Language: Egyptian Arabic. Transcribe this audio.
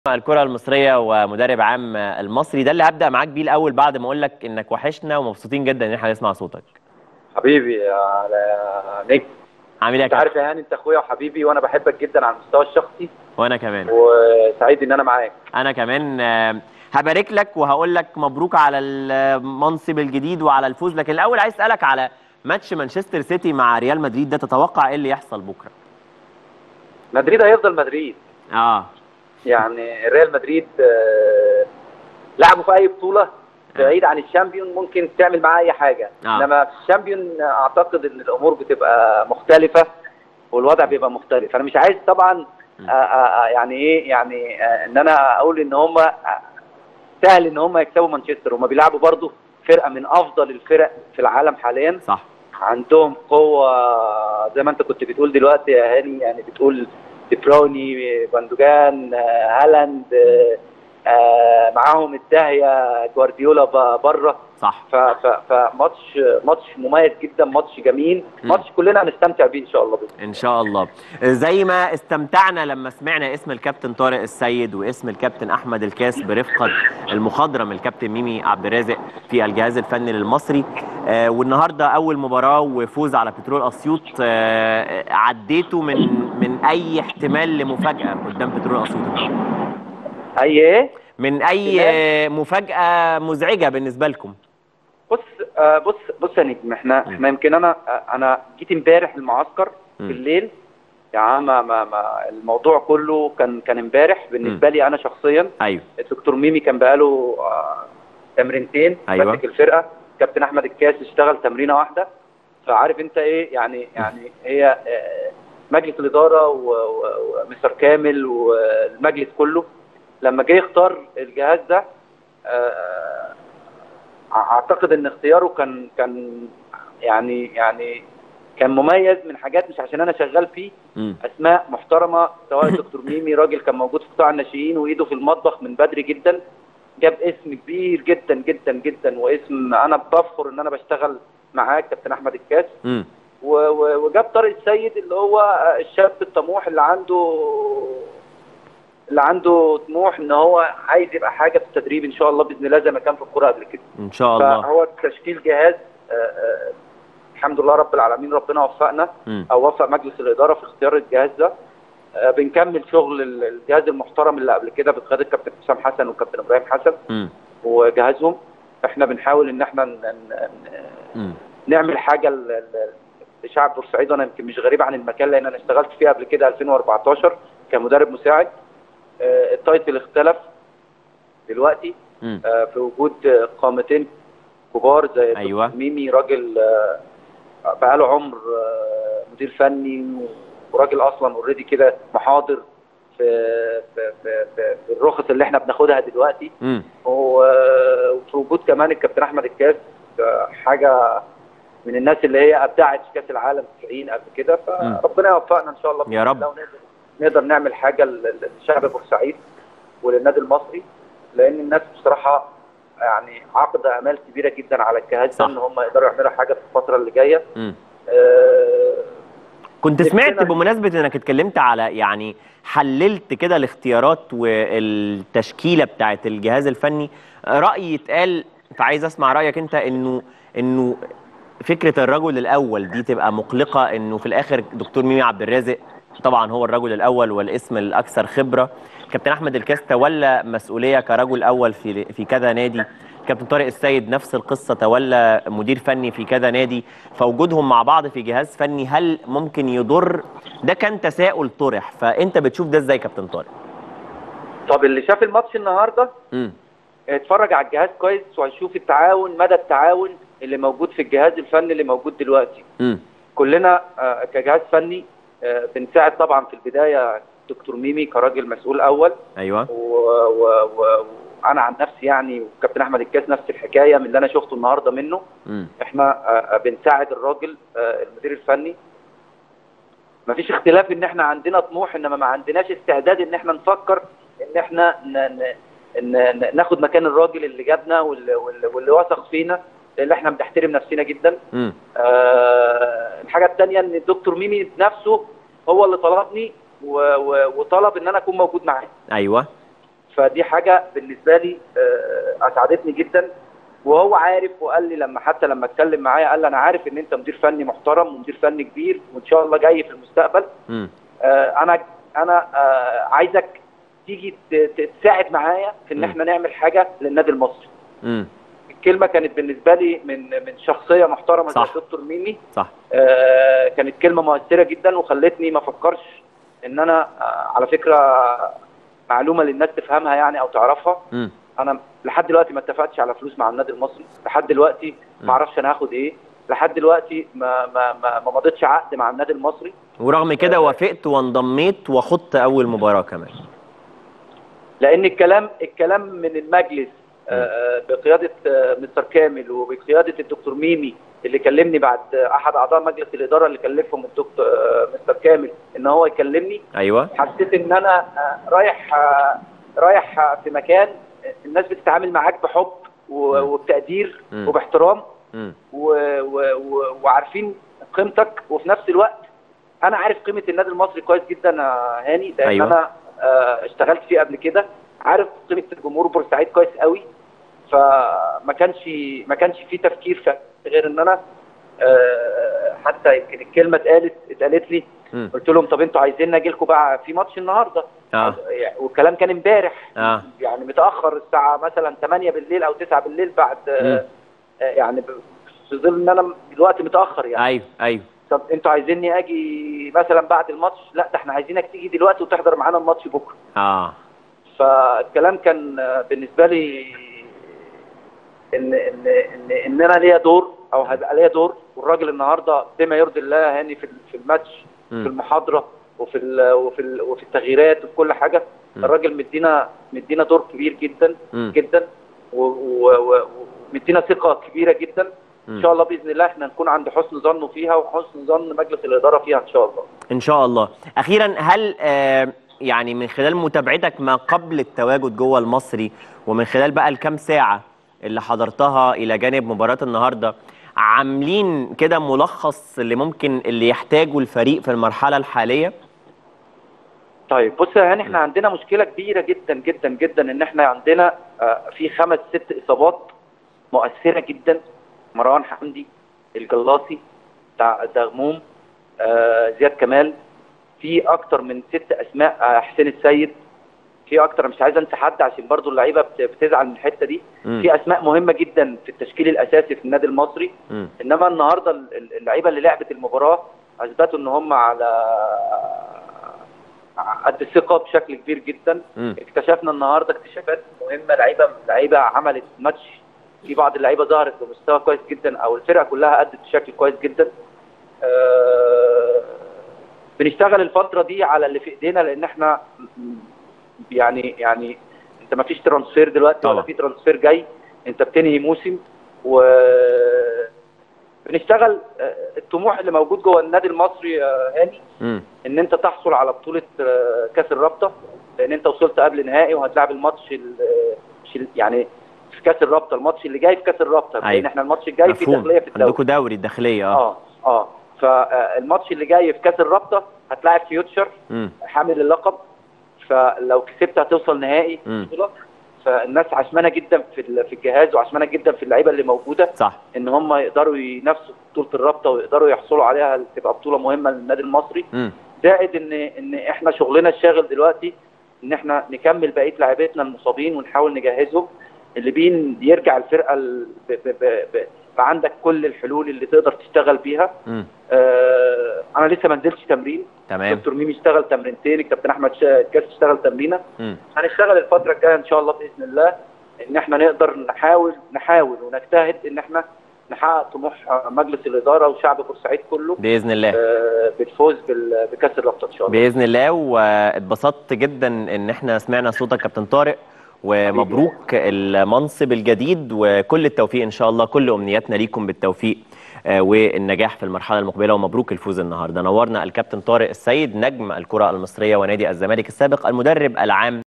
الكرة المصرية ومدرب عام المصري ده اللي هبدأ معاك بيه الأول بعد ما أقول لك إنك وحشنا ومبسوطين جدا إن احنا نسمع صوتك. حبيبي يا نجم عامل إيه يا انت كابتن؟ عارف يا هاني انت اخويا وحبيبي وانا بحبك جدا على المستوى الشخصي وأنا كمان وسعيد ان انا معاك أنا كمان آه، هبارك لك وهقول لك مبروك على المنصب الجديد وعلى الفوز لكن الأول عايز أسألك على ماتش مانشستر سيتي مع ريال مدريد ده تتوقع إيه اللي يحصل بكرة؟ مدريد هيفضل مدريد آه يعني ريال مدريد آه، لعبوا في اي بطوله بعيد عن الشامبيون ممكن تعمل معاه اي حاجه آه. انما في الشامبيون اعتقد ان الامور بتبقى مختلفه والوضع بيبقى مختلف انا مش عايز طبعا م. آه، آه، آه، يعني ايه يعني آه، ان انا اقول ان هم سهل ان هم يكسبوا مانشستر هم بيلعبوا برضو فرقه من افضل الفرق في العالم حاليا صح عندهم قوة زي ما انت كنت بتقول دلوقتي يا هاني يعني بتقول ديبروني باندوجان آه، هالاند آه، آه، معاهم الداهية جوارديولا ب- بره صح ف- ف- فماتش ماتش مميز جدا ماتش جميل م. ماتش كلنا هنستمتع بيه ان شاء الله بإذن ان شاء الله زي ما استمتعنا لما سمعنا اسم الكابتن طارق السيد واسم الكابتن احمد الكاس برفقه المخضرم الكابتن ميمي عبد الرازق في الجهاز الفني للمصري آه والنهارده اول مباراه وفوز على بترول اسيوط آه عديتوا من من اي احتمال لمفاجاه قدام بترول اسيوط النهارده اي ايه من اي آه، مفاجاه مزعجه بالنسبه لكم بص آه، بص بص يا نجم احنا م. احنا يمكن انا آه، انا جيت امبارح المعسكر م. بالليل يعني ما ما ما الموضوع كله كان كان امبارح بالنسبه لي انا شخصيا ايوه الدكتور ميمي كان بقاله آه، تمرينتين أيوة. ماسك الفرقه كابتن احمد الكاس اشتغل تمرينه واحده فعارف انت ايه يعني يعني هي آه، مجلس الاداره و- و- ومستر كامل والمجلس كله لما جه يختار الجهاز ده آه، اعتقد ان اختياره كان كان يعني يعني كان مميز من حاجات مش عشان انا شغال فيه مم. اسماء محترمه سواء الدكتور ميمي راجل كان موجود في قطاع الناشئين وايده في المطبخ من بدري جدا جاب اسم كبير جدا جدا جدا واسم انا بفخر ان انا بشتغل معاه كابتن احمد الكاس مم. و- و- وجاب طارق السيد اللي هو الشاب الطموح اللي عنده اللي عنده طموح ان هو عايز يبقى حاجه في التدريب ان شاء الله باذن الله زي ما كان في الكوره قبل كده ان شاء الله فهو تشكيل جهاز آه، آه، الحمد لله رب العالمين ربنا وفقنا مم. او وفق مجلس الاداره في اختيار الجهاز ده آه، بنكمل شغل ال- الجهاز المحترم اللي قبل كده بقياده الكابتن حسام حسن والكابتن ابراهيم حسن مم. وجهازهم احنا بنحاول ان احنا ن- ن- ن- مم. نعمل حاجه ل- ل- لشعب بورسعيد وانا يمكن مش غريب عن المكان لان انا اشتغلت فيه قبل كده 2014 كمدرب مساعد آه، التايتل اختلف دلوقتي مم. آه، في وجود آه، قامتين كبار زي أيوة. دكتور ميمي راجل آه، بقاله عمر آه، مدير فني وراجل اصلا اوريدي كده محاضر في في في, في, في الرخص اللي احنا بناخدها دلوقتي مم. و- وفي وجود كمان الكابتن احمد الكاس آه، حاجه من الناس اللي هي ابدعت في كاس العالم 90 قبل كده فربنا يوفقنا ان شاء الله يا رب. بإذن الله ونقدر نقدر نعمل حاجه ل- لشعب بورسعيد وللنادي المصري لان الناس بصراحه يعني عقد امال كبيره جدا على الجهاز صح. ده ان هم يقدروا يعملوا حاجه في الفتره اللي جايه مم. آه، كنت نفسنا- سمعت بمناسبة انك اتكلمت على يعني حللت كده الاختيارات والتشكيلة بتاعت الجهاز الفني رأي اتقال فعايز اسمع رأيك انت انه انه فكرة الرجل الاول دي تبقى مقلقة انه في الاخر دكتور ميمي عبد الرازق طبعا هو الرجل الاول والاسم الاكثر خبرة كابتن احمد الكاس تولى مسؤولية كرجل اول في في كذا نادي كابتن طارق السيد نفس القصة تولى مدير فني في كذا نادي فوجودهم مع بعض في جهاز فني هل ممكن يضر ده كان تساؤل طرح فانت بتشوف ده ازاي كابتن طارق طب اللي شاف الماتش النهارده امم اتفرج على الجهاز كويس وهيشوف التعاون مدى التعاون اللي موجود في الجهاز الفني اللي موجود دلوقتي امم كلنا آه، كجهاز فني آه، بنساعد طبعا في البدايه دكتور ميمي كراجل مسؤول اول ايوه و- و- و- وانا عن نفسي يعني وكابتن احمد الكاس نفس الحكايه من اللي انا شفته النهارده منه امم احنا آه، بنساعد الراجل آه، المدير الفني مفيش اختلاف ان احنا عندنا طموح انما ما عندناش استعداد ان احنا نفكر ان احنا ن... ن... ن... ن- ناخد مكان الراجل اللي جابنا واللي, واللي, واللي وثق فينا لان احنا بنحترم نفسنا جدا امم آه الحاجه الثانيه ان الدكتور ميمي بنفسه هو اللي طلبني و... و... وطلب ان انا اكون موجود معاه ايوه فدي حاجه بالنسبه لي آه، اسعدتني جدا وهو عارف وقال لي لما حتى لما اتكلم معايا قال لي انا عارف ان انت مدير فني محترم ومدير فني كبير وان شاء الله جاي في المستقبل مم. آه، انا انا آه، عايزك تيجي ت- ت- تساعد معايا في ان مم. احنا نعمل حاجه للنادي المصري مم. الكلمه كانت بالنسبه لي من من شخصيه محترمه زي صح. الدكتور ميمي صح آه، كانت كلمه مؤثره جدا وخلتني ما افكرش ان انا آه، على فكره معلومه للناس تفهمها يعني او تعرفها مم. انا لحد دلوقتي ما اتفقتش على فلوس مع النادي المصري لحد دلوقتي م. ما اعرفش انا هاخد ايه لحد دلوقتي ما ما ما, ما مضيتش عقد مع النادي المصري ورغم كده وافقت وانضميت وخضت اول مباراه كمان لان الكلام الكلام من المجلس آه، بقياده آه، مستر كامل وبقياده الدكتور ميمي اللي كلمني بعد آه، احد اعضاء مجلس الاداره اللي كلفهم الدكتور آه، مستر كامل ان هو يكلمني ايوه حسيت ان انا آه، رايح آه، رايح آه، في مكان الناس بتتعامل معاك بحب و- م. وبتقدير م. وباحترام مم. و- و- و- وعارفين قيمتك وفي نفس الوقت انا عارف قيمه النادي المصري كويس جدا يا هاني لان أيوة. انا آه، اشتغلت فيه قبل كده عارف قيمه الجمهور بورسعيد كويس قوي فما كانش ما كانش في تفكير في غير ان انا آه، حتى يمكن الكلمه اتقالت اتقالت لي مم. قلت لهم طب انتوا عايزين اجي لكم بقى في ماتش النهارده اه يعني والكلام كان امبارح اه يعني متاخر الساعه مثلا 8 بالليل او 9 بالليل بعد آه، مم. آه، يعني ب- في ظل ان انا الوقت متاخر يعني ايوه ايوه طب انتوا عايزيني اجي مثلا بعد الماتش لا ده احنا عايزينك تيجي دلوقتي وتحضر معانا الماتش بكره اه فالكلام كان آه، بالنسبه لي ان ان ان, إن انا ليا دور او هيبقى ليا دور والراجل النهارده بما يرضي الله هاني في في الماتش في مم. المحاضره وفي ال وفي ال وفي التغييرات وفي كل حاجه مم. الراجل مدينا مدينا دور كبير جدا مم. جدا و- و- و- ومدينا ثقه كبيره جدا ان مم. شاء الله باذن الله احنا نكون عند حسن ظنه فيها وحسن ظن مجلس الاداره فيها ان شاء الله ان شاء الله اخيرا هل آه يعني من خلال متابعتك ما قبل التواجد جوه المصري ومن خلال بقى الكام ساعه اللي حضرتها الى جانب مباراه النهارده عاملين كده ملخص اللي ممكن اللي يحتاجه الفريق في المرحله الحاليه طيب بص يا هاني احنا عندنا مشكله كبيره جدا جدا جدا ان احنا عندنا آه، في خمس ست اصابات مؤثره جدا مروان حمدي الجلاصي بتاع دغموم آه، زياد كمال في اكتر من ست اسماء آه، حسين السيد في اكتر مش عايز انسى حد عشان برضو اللعيبه بت- بتزعل من الحته دي مم. في اسماء مهمه جدا في التشكيل الاساسي في النادي المصري مم. انما النهارده ال- ال- اللعيبه اللي لعبت المباراه اثبتوا ان هم على قد الثقه بشكل كبير جدا مم. اكتشفنا النهارده اكتشافات مهمه لعيبه لعيبه عملت ماتش في بعض اللعيبه ظهرت بمستوى كويس جدا او الفرقه كلها ادت بشكل كويس جدا آه، بنشتغل الفتره دي على اللي في ايدينا لان احنا م- يعني يعني انت ما فيش ترانسفير دلوقتي ولا طبعا. في ترانسفير جاي انت بتنهي موسم و بنشتغل آه، الطموح اللي موجود جوه النادي المصري يا هاني مم. ان انت تحصل على بطوله آه، كاس الرابطه لان انت وصلت قبل نهائي وهتلعب الماتش ال- آه، مش ال- يعني في كاس الرابطه الماتش اللي جاي في كاس الرابطه لان أيوة. احنا الماتش الجاي في مفهوم داخليه في الدوري عندكم دوري الداخليه اه اه اه فالماتش اللي جاي في كاس الرابطه هتلاعب فيوتشر مم. حامل اللقب فلو كسبت هتوصل نهائي مم. بطولة. فالناس عشمانه جدا في ال- في الجهاز وعشمانه جدا في اللعيبه اللي موجوده صح ان هم يقدروا ينافسوا بطوله الرابطه ويقدروا يحصلوا عليها تبقى بطوله مهمه للنادي المصري مم. زائد ان ان احنا شغلنا الشاغل دلوقتي ان احنا نكمل بقيه لاعبتنا المصابين ونحاول نجهزهم اللي بين يرجع الفرقه ال- ب ب ب ب فعندك كل الحلول اللي تقدر تشتغل بيها مم. آه انا لسه ما نزلتش تمرين تمام دكتور ميمي اشتغل تمرينتين الكابتن احمد شا- كاس اشتغل تمرينه مم. هنشتغل الفتره الجايه ان شاء الله باذن الله ان احنا نقدر نحاول نحاول ونجتهد ان احنا نحقق طموح مجلس الاداره وشعب بورسعيد كله باذن الله آه، بالفوز بال- بكاس الرابطه ان شاء الله باذن الله واتبسطت جدا ان احنا سمعنا صوتك كابتن طارق ومبروك المنصب الجديد وكل التوفيق ان شاء الله كل امنياتنا ليكم بالتوفيق آه، والنجاح في المرحله المقبله ومبروك الفوز النهارده نورنا الكابتن طارق السيد نجم الكره المصريه ونادي الزمالك السابق المدرب العام